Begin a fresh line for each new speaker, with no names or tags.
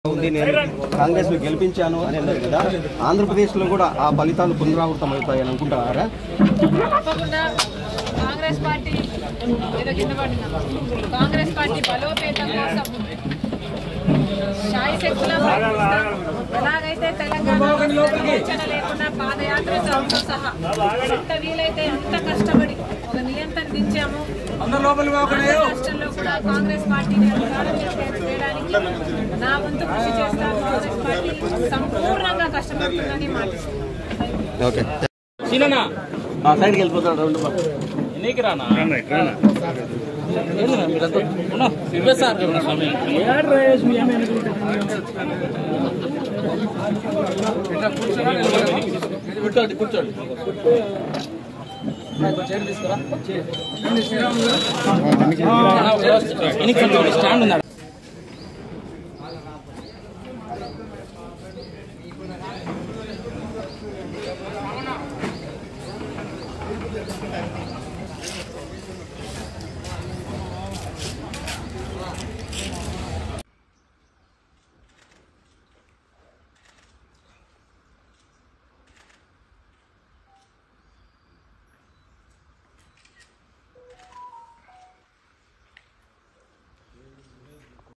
ఉంది నేను కాంగ్రెస్ ను గెలిపించాను అని అన్నారు కదా ఆంధ్రప్రదేశ్ లో కూడా ఆ ఫలితాలు పునరావృతం అవుతాయని అనుకుంటున్నారా
తప్పకుండా కాంగ్రెస్ పార్టీ ఏదో కింద పడినా కాంగ్రెస్ పార్టీ బలోపేతం కోసం శాయి శక్తుల ఎలాగైతే తెలంగాణలో విమోచన లేకుండా పాదయాత్ర సభతో సహా ఎంత వీలైతే ఎంత కష్టపడి ఒక నియంత్రణ దించాము ఆంధ్ర రాష్ట్రంలో కూడా కాంగ్రెస్ పార్టీని అధికారంలోకి తేడానికి నా వంతు కృషి చేస్తాను కాంగ్రెస్ పార్టీ సంపూర్ణంగా కష్టపడుతుందని మాటిస్తున్నాను
ఓకే
సీనన్నా
ఆ సైడ్కి వెళ్ళిపోతాడు రెండు
ఎన్నికి రానా ఏందిరా మీరంతా? ఉన్నా, ఇవ్వే సార్ స్వామి కూర్చోండి కూర్చోండి చైర్ తీసుకురా ఎనికి కొంచెం స్టాండ్ ఉందా